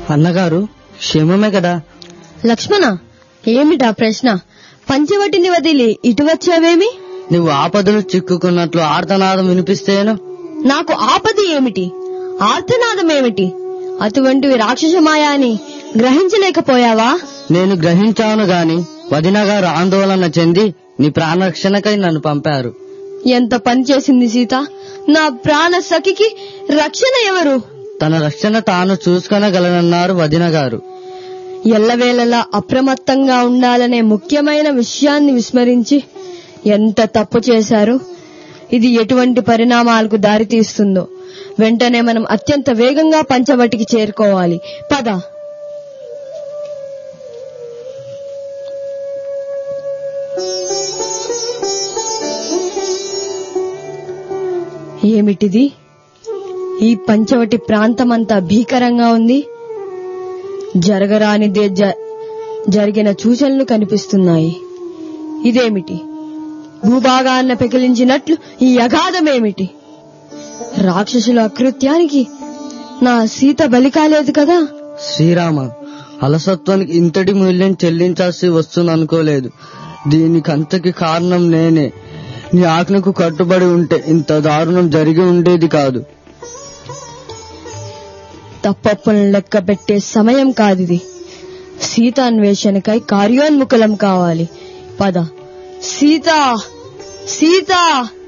అన్నగారు క్షేమమే కదా లక్ష్మణ ఏమిటా ప్రశ్న పంచవటిని వదిలి ఇటు వచ్చావేమి నువ్వు ఆపదలు చిక్కుకున్నట్లు ఆర్తనాదం వినిపిస్తేను నాకు ఆపద ఏమిటి ఆర్తనాదం ఏమిటి అటువంటివి రాక్షస మాయా అని గ్రహించలేకపోయావా నేను గ్రహించాను గాని వదిన గారు ఆందోళన చెంది నీ ప్రాణరక్షణకై నన్ను పంపారు ఎంత పని చేసింది సీత నా ప్రాణ సఖికి రక్షణ ఎవరు తన రక్షణ తాను చూసుకొనగలనన్నారు వదిన గారు ఎల్లవేళలా అప్రమత్తంగా ఉండాలనే ముఖ్యమైన విషయాన్ని విస్మరించి ఎంత తప్పు చేశారు ఇది ఎటువంటి పరిణామాలకు దారితీస్తుందో వెంటనే మనం అత్యంత వేగంగా పంచవటికి చేరుకోవాలి పద ఏమిటిది ఈ పంచవటి ప్రాంతమంతా భీకరంగా ఉంది జరగరానిదే జ- జరిగిన సూచనలు కనిపిస్తున్నాయి ఇదేమిటి భూభాగాన్న పెకిలించినట్లు ఈ అగాధమేమిటి రాక్షసుల అకృత్యానికి నా సీత బలి కాలేదు కదా శ్రీరామ అలసత్వానికి ఇంతటి మూల్యం చెల్లించాల్సి వస్తుంది అనుకోలేదు దీనికంతకి కారణం నేనే నీ ఆజ్ఞకు కట్టుబడి ఉంటే ఇంత దారుణం జరిగి ఉండేది కాదు తప్పప్పులను లెక్క పెట్టే సమయం కాదిది సీతాన్వేషణకై కార్యోన్ముఖులం కావాలి పద సీత సీత